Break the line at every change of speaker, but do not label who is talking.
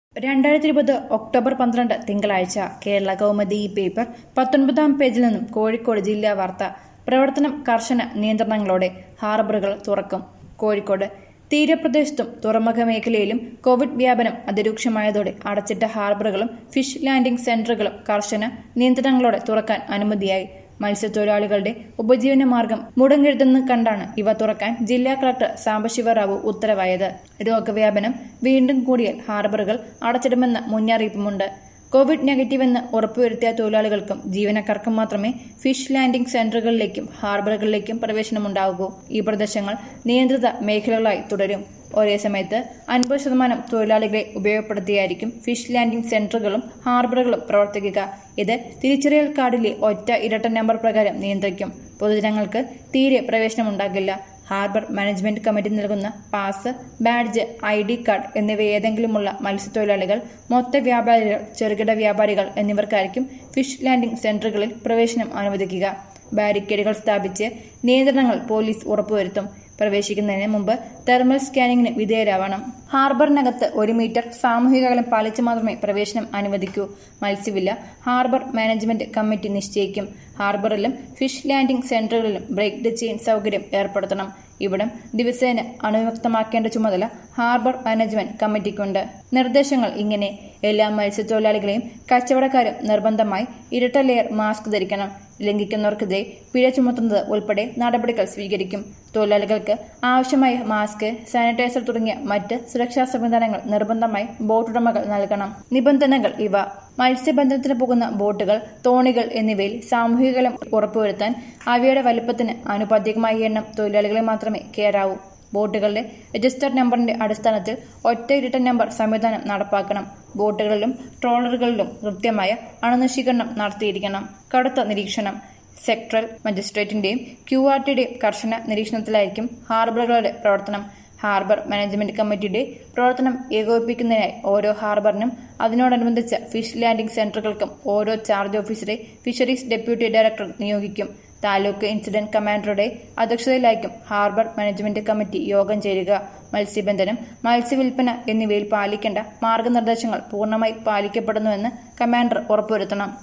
രണ്ടായിരത്തി ഇരുപത് ഒക്ടോബർ പന്ത്രണ്ട് തിങ്കളാഴ്ച കേരള കൗമുദി ഈ പേപ്പർ പത്തൊൻപതാം പേജിൽ നിന്നും കോഴിക്കോട് ജില്ലാ വാർത്ത പ്രവർത്തനം കർശന നിയന്ത്രണങ്ങളോടെ ഹാർബറുകൾ തുറക്കും കോഴിക്കോട് തീരപ്രദേശത്തും തുറമുഖ മേഖലയിലും കോവിഡ് വ്യാപനം അതിരൂക്ഷമായതോടെ അടച്ചിട്ട ഹാർബറുകളും ഫിഷ് ലാൻഡിംഗ് സെന്ററുകളും കർശന നിയന്ത്രണങ്ങളോടെ തുറക്കാൻ അനുമതിയായി മത്സ്യത്തൊഴിലാളികളുടെ ഉപജീവന മാർഗം മുടങ്ങരുതെന്ന് കണ്ടാണ് ഇവ തുറക്കാൻ ജില്ലാ കളക്ടർ സാംബശിവറാവു ഉത്തരവായത് രോഗവ്യാപനം വീണ്ടും കൂടിയാൽ ഹാർബറുകൾ അടച്ചിടുമെന്ന മുന്നറിയിപ്പുമുണ്ട് കോവിഡ് നെഗറ്റീവ് എന്ന് ഉറപ്പുവരുത്തിയ തൊഴിലാളികൾക്കും ജീവനക്കാർക്കും മാത്രമേ ഫിഷ് ലാൻഡിംഗ് സെന്ററുകളിലേക്കും ഹാർബറുകളിലേക്കും പ്രവേശനമുണ്ടാകൂ ഈ പ്രദേശങ്ങൾ നിയന്ത്രിത മേഖലകളായി തുടരും ഒരേ സമയത്ത് അൻപത് ശതമാനം തൊഴിലാളികളെ ഉപയോഗപ്പെടുത്തിയായിരിക്കും ഫിഷ് ലാൻഡിംഗ് സെന്ററുകളും ഹാർബറുകളും പ്രവർത്തിക്കുക ഇത് തിരിച്ചറിയൽ കാർഡിലെ ഒറ്റ ഇരട്ട നമ്പർ പ്രകാരം നിയന്ത്രിക്കും പൊതുജനങ്ങൾക്ക് തീരെ പ്രവേശനമുണ്ടാകില്ല ഹാർബർ മാനേജ്മെന്റ് കമ്മിറ്റി നൽകുന്ന pass badge I D card എന്നിവ ഏതെങ്കിലുമുള്ള മത്സ്യത്തൊഴിലാളികൾ മൊത്ത വ്യാപാരികൾ ചെറുകിട വ്യാപാരികൾ എന്നിവർക്കായിരിക്കും ഫിഷ് ലാൻഡിംഗ് സെന്ററുകളിൽ പ്രവേശനം അനുവദിക്കുക ബാരിക്കേഡുകൾ സ്ഥാപിച്ച് നിയന്ത്രണങ്ങൾ പോലീസ് ഉറപ്പുവരുത്തും പ്രവേശിക്കുന്നതിന് മുമ്പ് തെർമൽ സ്കാനിങ്ങിന് വിധേയരാവണം ഹാർബറിനകത്ത് ഒരു മീറ്റർ സാമൂഹിക അകലം പാലിച്ച് മാത്രമേ പ്രവേശനം അനുവദിക്കൂ മത്സ്യവില്ല ഹാർബർ മാനേജ്മെന്റ് കമ്മിറ്റി നിശ്ചയിക്കും ഹാർബറിലും ഫിഷ് ലാൻഡിംഗ് സെന്ററുകളിലും ബ്രേക്ക് ദ ചെയിൻ സൗകര്യം ഏർപ്പെടുത്തണം ഇവിടം ദിവസേന അണുവിമുക്തമാക്കേണ്ട ചുമതല ഹാർബർ മാനേജ്മെന്റ് കമ്മിറ്റിക്കുണ്ട് നിർദ്ദേശങ്ങൾ ഇങ്ങനെ എല്ലാ മത്സ്യത്തൊഴിലാളികളെയും കച്ചവടക്കാരും നിർബന്ധമായി ഇരട്ട ലെയർ മാസ്ക് ധരിക്കണം ലംഘിക്കുന്നവർക്കെതിരെ പിഴ ചുമത്തുന്നത് ഉൾപ്പെടെ നടപടികൾ സ്വീകരിക്കും തൊഴിലാളികൾക്ക് ആവശ്യമായ മാസ്ക് സാനിറ്റൈസർ തുടങ്ങിയ മറ്റ് സുരക്ഷാ സംവിധാനങ്ങൾ നിർബന്ധമായി ബോട്ടുടമകൾ നൽകണം നിബന്ധനകൾ ഇവ മത്സ്യബന്ധനത്തിന് പോകുന്ന ബോട്ടുകൾ തോണികൾ എന്നിവയിൽ സാമൂഹികലം ഉറപ്പുവരുത്താൻ അവയുടെ വലുപ്പത്തിന് ആനുപാതികമായ എണ്ണം തൊഴിലാളികളെ മാത്രമേ കയറാവൂ ബോട്ടുകളുടെ രജിസ്റ്റർ നമ്പറിന്റെ അടിസ്ഥാനത്തിൽ ഒറ്റ ഇരട്ട നമ്പർ സംവിധാനം നടപ്പാക്കണം ബോട്ടുകളിലും ട്രോളറുകളിലും കൃത്യമായ അണുനശീകരണം നടത്തിയിരിക്കണം കടുത്ത നിരീക്ഷണം സെക്ടറൽ മജിസ്ട്രേറ്റിന്റെയും ക്യു ആർ ടിയുടെയും കർശന നിരീക്ഷണത്തിലായിരിക്കും ഹാർബറുകളുടെ പ്രവർത്തനം ഹാർബർ മാനേജ്മെന്റ് കമ്മിറ്റിയുടെ പ്രവർത്തനം ഏകോപിപ്പിക്കുന്നതിനായി ഓരോ ഹാർബറിനും അതിനോടനുബന്ധിച്ച ഫിഷ് ലാൻഡിംഗ് സെന്ററുകൾക്കും ഓരോ ചാർജ് ഓഫീസറെ ഫിഷറീസ് ഡെപ്യൂട്ടി ഡയറക്ടർ നിയോഗിക്കും താലൂക്ക് ഇൻസിഡന്റ് കമാൻഡറുടെ അധ്യക്ഷതയിലായിരിക്കും ഹാർബർ മാനേജ്മെന്റ് കമ്മിറ്റി യോഗം ചേരുക മത്സ്യബന്ധനം മത്സ്യവിൽപ്പന എന്നിവയിൽ പാലിക്കേണ്ട മാർഗനിർദ്ദേശങ്ങൾ പൂർണ്ണമായി പാലിക്കപ്പെടുന്നുവെന്ന് കമാൻഡർ ഉറപ്പുവരുത്തണം